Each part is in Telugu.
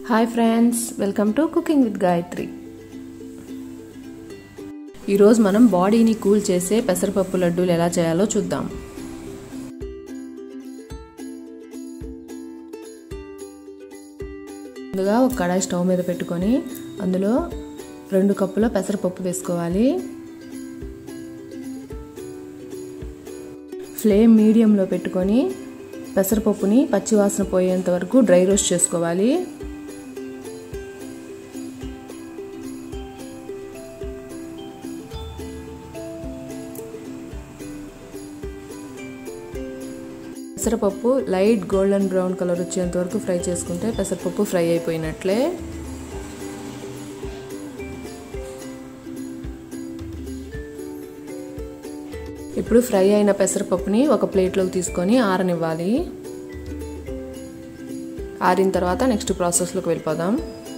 hi friends welcome to cooking with Gayathri ఈరోజు మనం బాడీని కూల్ చేసే పెసరపప్పు లడ్డూలు ఎలా చేయాలో చూద్దాం ముందుగా ఒక కడాయి స్టవ్ మీద పెట్టుకొని అందులో రెండు కప్పుల పెసరపప్పు వేసుకోవాలి ఫ్లేమ్ మీడియంలో పెట్టుకొని పెసరపప్పుని పచ్చివాసన పోయేంత వరకు డ్రై రోస్ట్ చేసుకోవాలి పెసరపప్పు లైట్ గోల్డెన్ బ్రౌన్ కలర్ వచ్చేంత వరకు ఫ్రై చేసుకుంటే పెసరపప్పు ఫ్రై అయిపోయినట్లే ఇప్పుడు ఫ్రై అయిన పెసరపప్పుని ఒక ప్లేట్లోకి తీసుకొని ఆరనివ్వాలి ఆరిన తర్వాత నెక్స్ట్ ప్రాసెస్లోకి వెళ్ళిపోదాం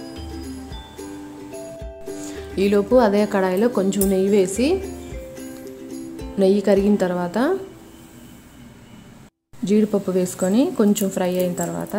ఈలోపు అదే కడాయిలో కొంచెం నెయ్యి వేసి నెయ్యి కరిగిన తర్వాత జీడిపప్పు వేసుకొని కొంచెం ఫ్రై అయిన తర్వాత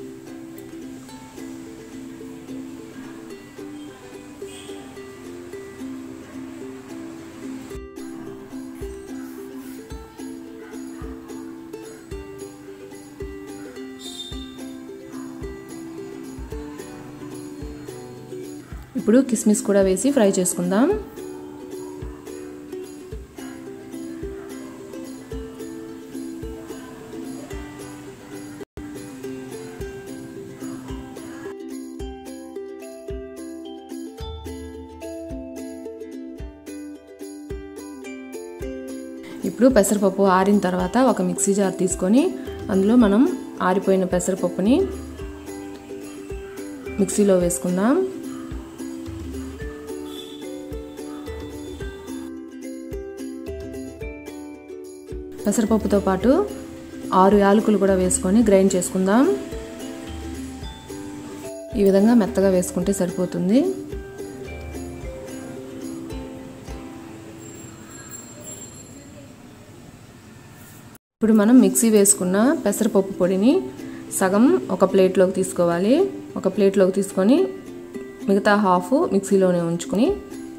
ఇప్పుడు కిస్మిస్ కూడా వేసి ఫ్రై చేసుకుందాం ఇప్పుడు పెసరపప్పు ఆరిన తర్వాత ఒక మిక్సీ జార్ తీసుకొని అందులో మనం ఆరిపోయిన పెసరపప్పుని మిక్సీలో వేసుకుందాం పెసరపప్పుతో పాటు ఆరు యాలకులు కూడా వేసుకొని గ్రైండ్ చేసుకుందాం ఈ విధంగా మెత్తగా వేసుకుంటే సరిపోతుంది ఇప్పుడు మనం మిక్సీ వేసుకున్న పెసరపప్పు పొడిని సగం ఒక ప్లేట్లోకి తీసుకోవాలి ఒక ప్లేట్లోకి తీసుకొని మిగతా హాఫ్ మిక్సీలోనే ఉంచుకొని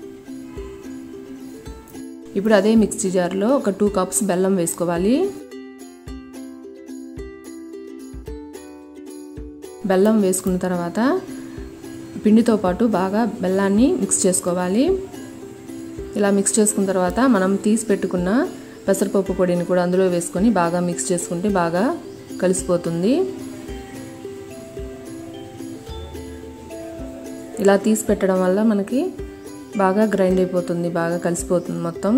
ఇప్పుడు అదే మిక్సీ జార్లో ఒక టూ కప్స్ బెల్లం వేసుకోవాలి బెల్లం వేసుకున్న తర్వాత పిండితో పాటు బాగా బెల్లాన్ని మిక్స్ చేసుకోవాలి ఇలా మిక్స్ చేసుకున్న తర్వాత మనం తీసి పెట్టుకున్న పెసరపప్పు పొడిని కూడా అందులో వేసుకొని బాగా మిక్స్ చేసుకుంటే బాగా కలిసిపోతుంది ఇలా తీసి పెట్టడం వల్ల మనకి బాగా గ్రైండ్ అయిపోతుంది బాగా కలిసిపోతుంది మొత్తం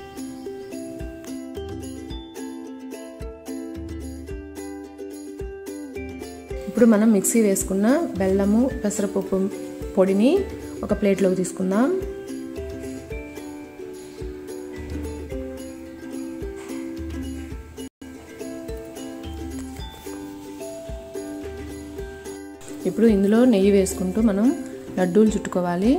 ఇప్పుడు మనం మిక్సీ వేసుకున్న బెల్లము పెసరపప్పు పొడిని ఒక ప్లేట్లోకి తీసుకుందాం ఇప్పుడు ఇందులో నెయ్యి వేసుకుంటూ మనం లడ్డూలు చుట్టుకోవాలి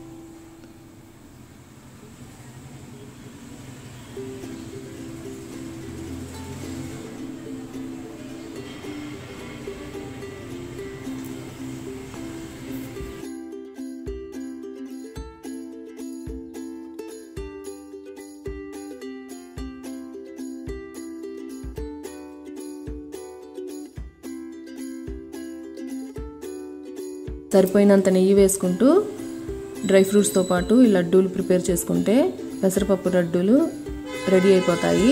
సరిపోయినంత నెయ్యి వేసుకుంటూ డ్రై ఫ్రూట్స్తో పాటు ఈ లడ్డూలు ప్రిపేర్ చేసుకుంటే పెసరపప్పు లడ్డూలు రెడీ అయిపోతాయి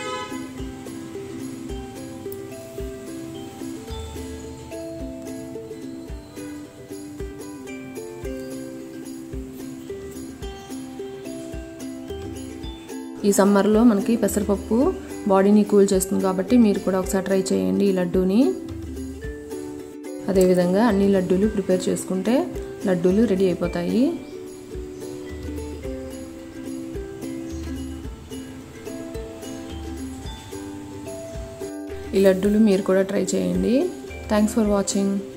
ఈ సమ్మర్లో మనకి పెసరపప్పు బాడీని కూల్ చేస్తుంది కాబట్టి మీరు కూడా ఒకసారి ట్రై చేయండి ఈ లడ్డూని అదేవిధంగా అన్ని లడ్డూలు ప్రిపేర్ చేసుకుంటే లడ్డూలు రెడీ అయిపోతాయి ఈ లడ్డూలు మీరు కూడా ట్రై చేయండి థ్యాంక్స్ ఫర్ వాచింగ్